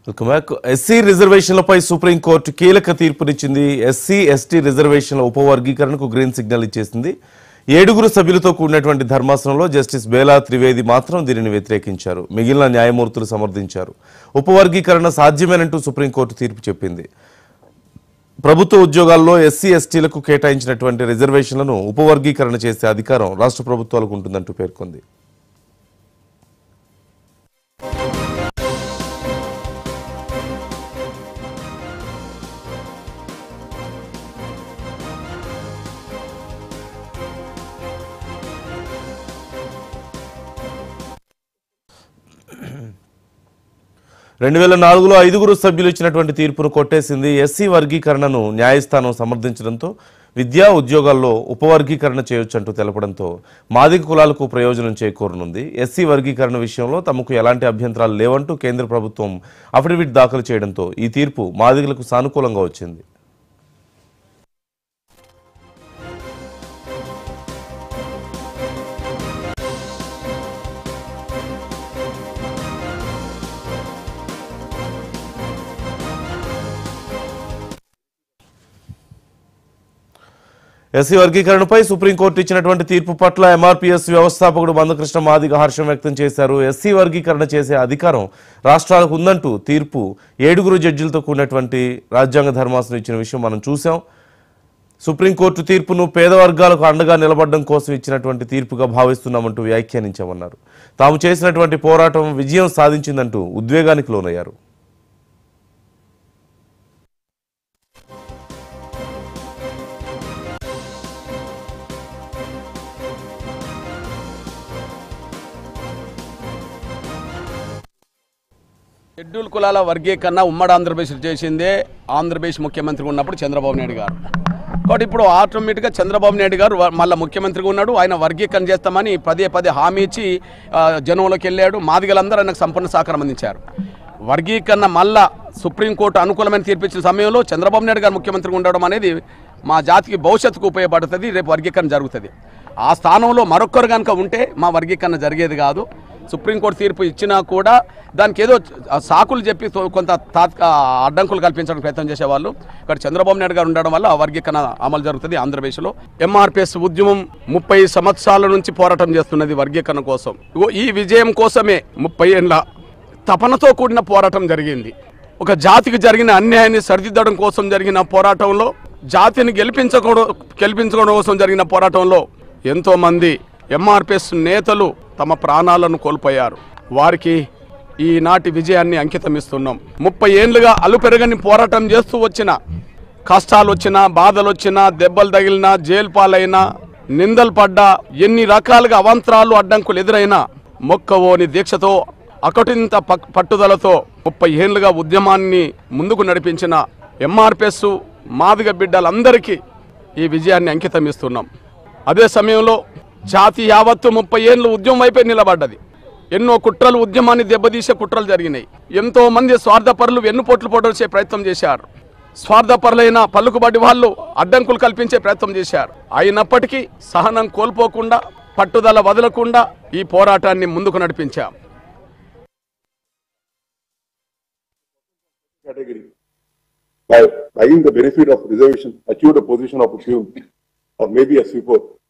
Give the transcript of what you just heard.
welcome back SC రిజర్వేషన్లపై supreme court కీలక తీర్పునిచ్చింది ఎస్సీ ఎస్టీ రిజర్వేషన్ల ఉపవర్గీకరణకు గ్రీన్ సిగ్నల్ ఇచ్చేసింది ఏడుగురు సభ్యులతో కూడినటువంటి ధర్మాసనంలో జస్టిస్ బేలా త్రివేది మాత్రం దీనిని వ్యతిరేకించారు మిగిలిన న్యాయమూర్తులు సమర్థించారు ఉపవర్గీకరణ సాధ్యమేనంటూ సుప్రీంకోర్టు తీర్పు చెప్పింది ప్రభుత్వ ఉద్యోగాల్లో ఎస్సీ ఎస్టీలకు కేటాయించినటువంటి రిజర్వేషన్లను ఉపవర్గీకరణ చేసే అధికారం రాష్ట్ర ప్రభుత్వాలకు ఉంటుందంటూ పేర్కొంది రెండు వేల నాలుగులో ఐదుగురు సభ్యులు ఇచ్చినటువంటి తీర్పును కొట్టేసింది ఎస్సీ వర్గీకరణను న్యాయస్థానం సమర్థించడంతో విద్యా ఉద్యోగాల్లో ఉపవర్గీకరణ చేయొచ్చంటూ తెలపడంతో మాదిక కులాలకు ప్రయోజనం చేకూరనుంది ఎస్సీ వర్గీకరణ విషయంలో తమకు ఎలాంటి అభ్యంతరాలు లేవంటూ కేంద్ర ప్రభుత్వం అఫిడవిట్ దాఖలు చేయడంతో ఈ తీర్పు మాదిగలకు సానుకూలంగా వచ్చింది ఎస్సీ వర్గీకరణపై సుప్రీంకోర్టు ఇచ్చినటువంటి తీర్పు పట్ల ఎంఆర్పీఎస్ వ్యవస్థాపకుడు మందకృష్ణ మాదిగ హర్షం వ్యక్తం చేశారు ఎస్సీ వర్గీకరణ చేసే అధికారం రాష్ట్రాలకు ఉందంటూ తీర్పు ఏడుగురు జడ్జిలతో కూడినటువంటి రాజ్యాంగ ధర్మాసనం ఇచ్చిన విషయం మనం చూసాం సుప్రీంకోర్టు తీర్పును పేద వర్గాలకు అండగా నిలబడడం కోసం ఇచ్చినటువంటి తీర్పుగా భావిస్తున్నామంటూ వ్యాఖ్యానించామన్నారు తాము చేసినటువంటి పోరాటం విజయం సాధించిందంటూ ఉద్వేగానికి లోనయ్యారు షెడ్యూల్ కులాల వర్గీకరణ ఉమ్మడి ఆంధ్రప్రదేశ్ చేసిందే ఆంధ్రప్రదేశ్ ముఖ్యమంత్రి ఉన్నప్పుడు చంద్రబాబు నాయుడు గారు కాబట్టి ఇప్పుడు ఆటోమేటిక్గా చంద్రబాబు నాయుడు గారు వ- మళ్ళా ముఖ్యమంత్రిగా ఉన్నాడు ఆయన వర్గీకరణ చేస్తామని పదే పదే హామీ ఇచ్చి ఆ, జనంలోకి వెళ్ళాడు మాదిగలందరూ ఆయనకు సంపూర్ణ సహకారం అందించారు వర్గీకరణ మళ్ళా సుప్రీంకోర్టు అనుకూలమైన తీర్పిచ్చిన సమయంలో చంద్రబాబు నాయుడు గారు ముఖ్యమంత్రిగా ఉండడం అనేది మా జాతికి భవిష్యత్తుకు ఉపయోగపడుతుంది రేపు వర్గీకరణ జరుగుతుంది ఆ స్థానంలో మరొకరు కనుక ఉంటే మా వర్గీకరణ జరిగేది కాదు సుప్రీంకోర్టు తీర్పు ఇచ్చినా కూడా దానికి ఏదో ఆ సాకులు చెప్పి తో- కొంత తాత్క అడ్డంకులు కల్పించడానికి ప్రయత్నం చేసేవాళ్ళు ఇక్కడ చంద్రబాబు నాయుడు గారు ఉండడం వల్ల ఆ వర్గీకరణ అమలు జరుగుతుంది ఆంధ్రప్రదేశ్లో ఎంఆర్పిఎస్ ఉద్యమం ముప్పై సంవత్సరాల నుంచి పోరాటం చేస్తున్నది వర్గీకరణ కోసం ఇగో ఈ విజయం కోసమే ముప్పై ఏళ్ళ తపనతో కూడిన పోరాటం జరిగింది ఒక జాతికి జరిగిన అన్యాయాన్ని సరిదిద్దడం కోసం జరిగిన పోరాటంలో జాతిని గెలిపించకూడదు గెలిపించుకోవడం కోసం జరిగిన పోరాటంలో ఎంతో మంది ఎంఆర్పిఎస్ నేతలు తమ ప్రాణాలను కోల్పోయారు వారికి ఈనాటి విజయాన్ని అంకితం ఇస్తున్నాం ముప్పై ఏళ్ళుగా అలుపెరగని పోరాటం చేస్తూ వచ్చిన కష్టాలు వచ్చినా బాధలు వచ్చినా దెబ్బలు తగిలినా జైలు పాలైనా నిందలు పడ్డా ఎన్ని రకాలుగా అవాంతరాలు అడ్డంకులు ఎదురైనా మొక్కవోని దీక్షతో అకటింత పక్- పట్టుదలతో ముప్పై ఏళ్లుగా ఉద్యమాన్ని ముందుకు నడిపించిన ఎంఆర్పిఎస్ మాదిగ బిడ్డలందరికీ ఈ విజయాన్ని అంకితం ఇస్తున్నాం అదే సమయంలో జాతి యావత్తు ముప్పై ఏళ్ళు ఉద్యమం వైపే నిలబడ్డది ఎన్నో కుట్రలు ఉద్యమాన్ని దెబ్బతీసే కుట్రలు జరిగినాయి ఎంతో మంది స్వార్థపరులు వెన్నుపోట్లు పొడవచ్చే ప్రయత్నం చేశారు స్వార్థపరులైన పలుకుబడి వాళ్ళు అడ్డంకులు కల్పించే ప్రయత్నం చేశారు అయినప్పటికీ సహనం కోల్పోకుండా పట్టుదల వదలకుండా ఈ పోరాటాన్ని ముందుకు నడిపించాం category by buying the benefit of reservation, achieved a position of a few or maybe a sweeper